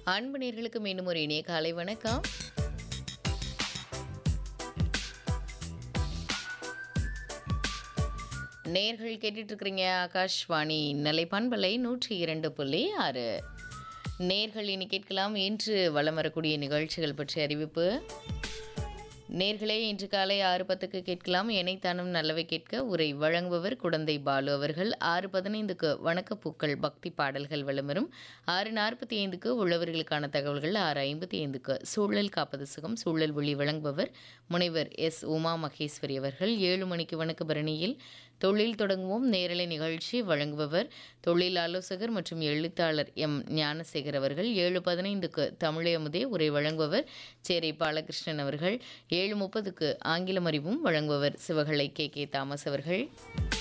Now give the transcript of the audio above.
அன்பு நேர்களுக்கு மீண்டும் ஒரு இனிய காலை வணக்கம் நேர்கள் கேட்டுட்டு இருக்கிறீங்க ஆகாஷ்வாணி நிலைப்பண்பலை நூற்றி இரண்டு புள்ளி ஆறு நேர்கள் இனி கேட்கலாம் இன்று வலம் வரக்கூடிய நிகழ்ச்சிகள் பற்றிய அறிவிப்பு நேர்களே இன்று காலை ஆறு பத்துக்கு கேட்கலாம் எனைத்தானும் நல்லவை கேட்க உரை வழங்குபவர் குடந்தை பாலு அவர்கள் ஆறு பதினைந்துக்கு வணக்கப்பூக்கள் பக்தி பாடல்கள் விளம்பரம் ஆறு நாற்பத்தி ஐந்துக்கு உள்ளவர்களுக்கான தகவல்கள் ஆறு ஐம்பத்தி ஐந்துக்கு சூழல் காப்பது சுகம் சூழல் ஒளி வழங்குபவர் முனைவர் எஸ் உமா மகேஸ்வரி அவர்கள் ஏழு மணிக்கு வணக்க பரணியில் தொழில் தொடங்குவோம் நேரலை நிகழ்ச்சி வழங்குபவர் தொழில் ஆலோசகர் மற்றும் எழுத்தாளர் எம் ஞானசேகர் அவர்கள் ஏழு பதினைந்துக்கு தமிழமுதே உரை வழங்குபவர் சேரை பாலகிருஷ்ணன் அவர்கள் ஏழு முப்பதுக்கு ஆங்கிலம் அறிவும் வழங்குபவர் சிவகலை கே கே தாமஸ் அவர்கள்